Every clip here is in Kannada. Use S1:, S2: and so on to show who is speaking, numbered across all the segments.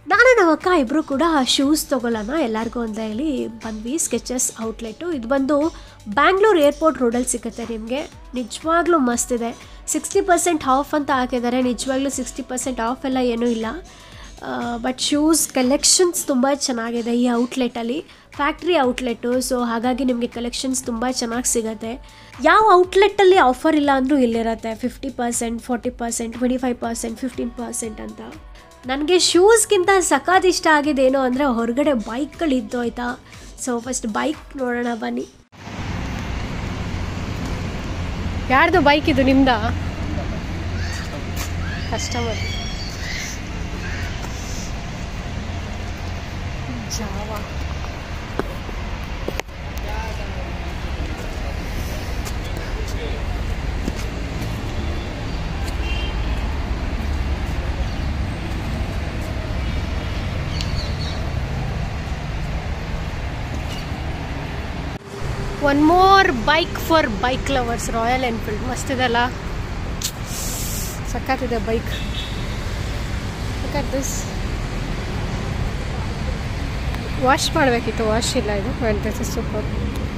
S1: ನಾನು ನಮ್ಮ ಅಕ್ಕ ಇಬ್ಬರು ಕೂಡ ಶೂಸ್ ತೊಗೊಳ್ಳೋಣ ಎಲ್ಲರಿಗೂ ಅಂತ ಹೇಳಿ ಬಂದ್ವಿ ಸ್ಕೆಚಸ್ ಔಟ್ಲೆಟು ಇದು ಬಂದು ಬ್ಯಾಂಗ್ಳೂರ್ ಏರ್ಪೋರ್ಟ್ ರೋಡಲ್ಲಿ ಸಿಗುತ್ತೆ ನಿಮಗೆ ನಿಜವಾಗ್ಲೂ ಮಸ್ತ್ ಇದೆ ಸಿಕ್ಸ್ಟಿ ಪರ್ಸೆಂಟ್ ಆಫ್ ಅಂತ ಹಾಕಿದ್ದಾರೆ ನಿಜವಾಗ್ಲೂ ಸಿಕ್ಸ್ಟಿ ಪರ್ಸೆಂಟ್ ಆಫ್ ಎಲ್ಲ ಏನೂ ಇಲ್ಲ ಬಟ್ ಶೂಸ್ ಕಲೆಕ್ಷನ್ಸ್ ತುಂಬ ಚೆನ್ನಾಗಿದೆ ಈ ಔಟ್ಲೆಟಲ್ಲಿ ಫ್ಯಾಕ್ಟ್ರಿ ಔಟ್ಲೆಟ್ಟು ಸೊ ಹಾಗಾಗಿ ನಿಮಗೆ ಕಲೆಕ್ಷನ್ಸ್ ತುಂಬ ಚೆನ್ನಾಗಿ ಸಿಗುತ್ತೆ ಯಾವ ಔಟ್ಲೆಟ್ಟಲ್ಲಿ ಆಫರ್ ಇಲ್ಲ ಅಂದರೂ ಇಲ್ಲಿರುತ್ತೆ fifty percent forty percent twenty five percent fifteen percent ಅಂತ ನನಗೆ ಶೂಸ್ಗಿಂತ ಸಖತ್ ಇಷ್ಟ ಆಗಿದ್ದೇನು ಅಂದರೆ ಹೊರಗಡೆ ಬೈಕ್ಗಳಿದ್ದು ಆಯಿತಾ ಸೊ ಫಸ್ಟ್ ಬೈಕ್ ನೋಡೋಣ ಬನ್ನಿ ಯಾರ್ದು ಬೈಕ್ ಇದು ನಿಮ್ದ ಕಸ್ಟಮರ್ ಜಾವ one more bike for bike lovers Royal Enfield ಮಸ್ತ್ ಇದೆಲ್ಲ ಸಖತ್ತಿದೆ ಬೈಕ್ ದಿಸ್ ವಾಶ್ ಮಾಡಬೇಕಿತ್ತು ವಾಶ್ ಇಲ್ಲ ಇದು but this is super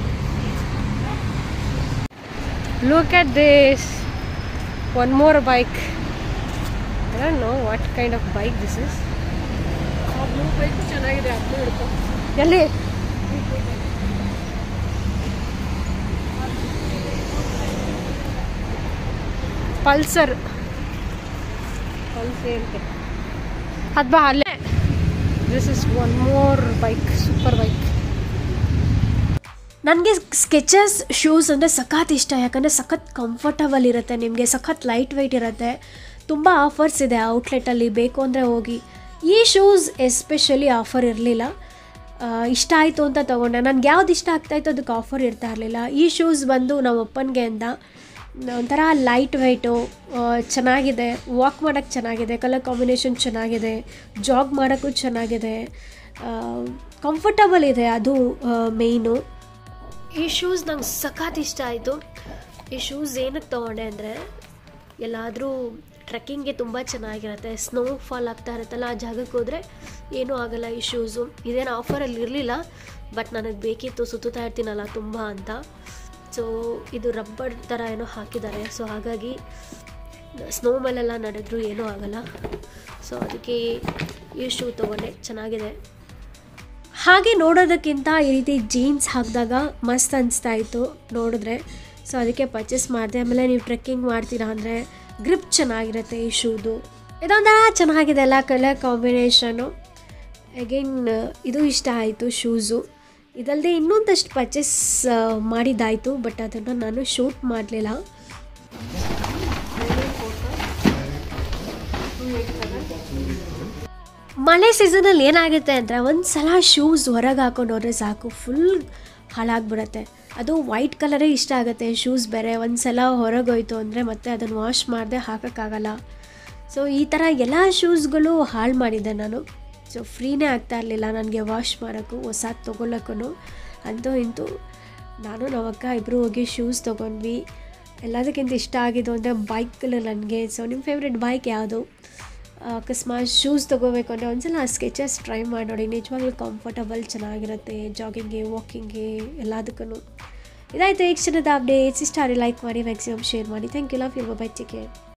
S1: look at this one more bike I don't know what kind of bike this is
S2: ಚೆನ್ನಾಗಿದೆ ಅದನ್ನು ಹಿಡ್ಕೊ
S1: ಎಲ್ಲಿ ಪಲ್ಸರ್
S2: ಪಲ್ಸೆ ಅಂತೆ
S1: ಅದು ಬಾ ಅಲ್ಲೇ this is one more bike super bike ನನಗೆ ಸ್ಕೆಚಸ್ ಶೂಸ್ ಅಂದರೆ ಸಖತ್ ಇಷ್ಟ ಯಾಕಂದರೆ ಸಖತ್ ಕಂಫರ್ಟಬಲ್ ಇರುತ್ತೆ ನಿಮಗೆ ಸಖತ್ ಲೈಟ್ ವೆಯ್ಟ್ ಇರುತ್ತೆ ತುಂಬ ಆಫರ್ಸ್ ಇದೆ ಔಟ್ಲೆಟಲ್ಲಿ ಬೇಕು ಅಂದರೆ ಹೋಗಿ ಈ ಶೂಸ್ ಎಸ್ಪೆಷಲಿ ಆಫರ್ ಇರಲಿಲ್ಲ ಇಷ್ಟ ಆಯಿತು ಅಂತ ತೊಗೊಂಡೆ ನನಗೆ ಯಾವ್ದು ಇಷ್ಟ ಆಗ್ತಾಯಿತ್ತು ಅದಕ್ಕೆ ಆಫರ್ ಇರ್ತಾ ಇರಲಿಲ್ಲ ಈ ಶೂಸ್ ಬಂದು ನಮ್ಮ ಅಪ್ಪನಿಗೆ ಅಂತ ಒಂಥರ ಲೈಟ್ ವೆಯ್ಟು ಚೆನ್ನಾಗಿದೆ ವಾಕ್ ಮಾಡೋಕ್ಕೆ ಚೆನ್ನಾಗಿದೆ ಕಲರ್ ಕಾಂಬಿನೇಷನ್ ಚೆನ್ನಾಗಿದೆ ಜಾಗ್ ಮಾಡೋಕ್ಕೂ ಚೆನ್ನಾಗಿದೆ ಕಂಫರ್ಟಬಲ್ ಇದೆ ಅದು ಮೇಯ್ನು ಈ ಶೂಸ್ ನಂಗೆ ಸಖತ್ ಇಷ್ಟ ಆಯಿತು ಈ ಶೂಸ್ ಏನಕ್ಕೆ ತೊಗೊಂಡೆ ಅಂದರೆ ಎಲ್ಲಾದರೂ ಟ್ರೆಕ್ಕಿಂಗ್ಗೆ ತುಂಬ ಚೆನ್ನಾಗಿರುತ್ತೆ ಸ್ನೋ ಫಾಲ್ ಆಗ್ತಾ ಇರುತ್ತಲ್ಲ ಆ ಜಾಗಕ್ಕೆ ಹೋದರೆ ಏನೂ ಆಗಲ್ಲ ಈ ಶೂಸು ಇದೇನು ಆಫರಲ್ಲಿ ಇರಲಿಲ್ಲ ಬಟ್ ನನಗೆ ಬೇಕಿತ್ತು ಸುತ್ತುತ್ತಾ ಇರ್ತೀನಲ್ಲ ತುಂಬ ಅಂತ ಸೊ ಇದು ರಬ್ಬರ್ ಥರ ಏನೋ ಹಾಕಿದ್ದಾರೆ ಸೊ ಹಾಗಾಗಿ ಸ್ನೋ ಮೇಲೆಲ್ಲ ನಡೆದ್ರು ಏನೂ ಆಗಲ್ಲ ಸೊ ಅದಕ್ಕೆ ಈ ಶೂ ತೊಗೊಂಡೆ ಚೆನ್ನಾಗಿದೆ ಹಾಗೆ ನೋಡೋದಕ್ಕಿಂತ ಈ ರೀತಿ ಜೀನ್ಸ್ ಹಾಕಿದಾಗ ಮಸ್ತ್ ಅನಿಸ್ತಾ ಇತ್ತು ನೋಡಿದ್ರೆ ಸೊ ಅದಕ್ಕೆ ಪರ್ಚೇಸ್ ಮಾಡಿದೆ ಆಮೇಲೆ ನೀವು ಟ್ರೆಕ್ಕಿಂಗ್ ಮಾಡ್ತೀರಾ ಅಂದರೆ ಗ್ರಿಪ್ ಚೆನ್ನಾಗಿರುತ್ತೆ ಈ ಶೂದು ಇದೊಂಥರ ಚೆನ್ನಾಗಿದೆ ಎಲ್ಲ ಕಲರ್ ಕಾಂಬಿನೇಷನು ಅಗೇನ್ ಇದು ಇಷ್ಟ ಆಯಿತು ಶೂಸು ಇದಲ್ಲದೆ ಇನ್ನೊಂದಷ್ಟು ಪರ್ಚೇಸ್ ಮಾಡಿದ್ದಾಯಿತು ಬಟ್ ಅದನ್ನು ನಾನು ಶೂಟ್ ಮಾಡಲಿಲ್ಲ ಮಳೆ ಸೀಸನಲ್ಲಿ ಏನಾಗುತ್ತೆ ಅಂದರೆ ಒಂದು ಸಲ ಶೂಸ್ ಹೊರಗೆ ಹಾಕೊಂಡು ಹೋದ್ರೆ ಸಾಕು ಫುಲ್ ಹಾಳಾಗ್ಬಿಡುತ್ತೆ ಅದು ವೈಟ್ ಕಲರೇ ಇಷ್ಟ ಆಗುತ್ತೆ ಶೂಸ್ ಬೇರೆ ಒಂದು ಸಲ ಹೊರಗೋಯ್ತು ಅಂದರೆ ಮತ್ತೆ ಅದನ್ನು ವಾಶ್ ಮಾಡದೆ ಹಾಕೋಕ್ಕಾಗಲ್ಲ ಸೊ ಈ ಥರ ಎಲ್ಲ ಶೂಸ್ಗಳು ಹಾಳು ಮಾಡಿದ್ದೆ ನಾನು ಸೊ ಫ್ರೀನೇ ಆಗ್ತಾ ಇರಲಿಲ್ಲ ನನಗೆ ವಾಶ್ ಮಾಡೋಕ್ಕೂ ಹೊಸ ತೊಗೊಳಕ್ಕೂ ಅಂತೂ ಇಂತೂ ನಾನು ನಮ್ಮಕ್ಕ ಇಬ್ಬರು ಹೋಗಿ ಶೂಸ್ ತೊಗೊಂಡ್ವಿ ಎಲ್ಲದಕ್ಕಿಂತ ಇಷ್ಟ ಆಗಿದ್ದು ಅಂದರೆ ಬೈಕ್ಗಳು ನನಗೆ ಸೊ ನಿಮ್ಮ ಫೇವ್ರೆಟ್ ಬೈಕ್ ಯಾವುದು ಅಕಸ್ಮಾತ್ ಶೂಸ್ ತೊಗೋಬೇಕು ಅಂದರೆ ಒಂದ್ಸಲ ಸ್ಕೆಚಸ್ ಟ್ರೈ ಮಾಡಿ ನೋಡಿ ನಿಜವಾಗ್ಲೂ ಕಂಫರ್ಟಬಲ್ ಚೆನ್ನಾಗಿರುತ್ತೆ ಜಾಗಿಂಗ್ಗೆ ವಾಕಿಂಗ್ಗೆ ಎಲ್ಲದಕ್ಕೂ ಇದಾಯಿತು ಈ ಕ್ಷಣದ ಅಪ್ಡೇಟ್ಸ್ ಇಷ್ಟ ಲೈಕ್ ಮಾಡಿ ಮ್ಯಾಕ್ಸಿಮಮ್ ಶೇರ್ ಮಾಡಿ thank you love you bye take care